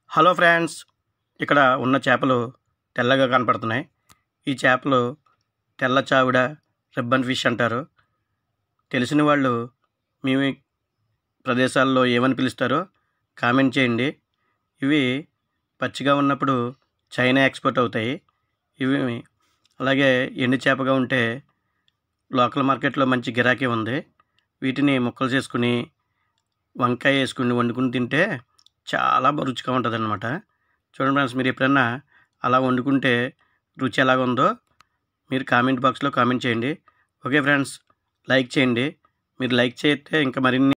hello friends ఇక్కడ ఉన్న చేపలు తెల్లగా కనపడుతున్నాయి ఈ చేపలు తెల్ల చావిడ రిబ్బన్ ఫిష్ అంటారు తెలిసిన వాళ్ళు మీ ప్రదేశాల్లో ఏమని పిలుస్తారో కామెంట్ చేయండి ఇవి పచ్చిగా ఉన్నప్పుడు చైనా ఎక్స్పోర్ట్ అవుతాయి ఇవి అలాగే ఎండు చేపగా ఉంటే లోకల్ మార్కెట్లో మంచి గిరాకీ ఉంది వీటిని ముక్కలు చేసుకుని వంకాయ వేసుకుని వండుకుని తింటే చాలా బా- రుచిగా ఉంటుంది అనమాట చూడండి ఫ్రెండ్స్ మీరు ఎప్పుడన్నా అలా వండుకుంటే రుచి ఎలాగ ఉందో మీరు కామెంట్ బాక్స్లో కామెంట్ చేయండి ఓకే ఫ్రెండ్స్ లైక్ చేయండి మీరు లైక్ చేస్తే ఇంకా మరిన్ని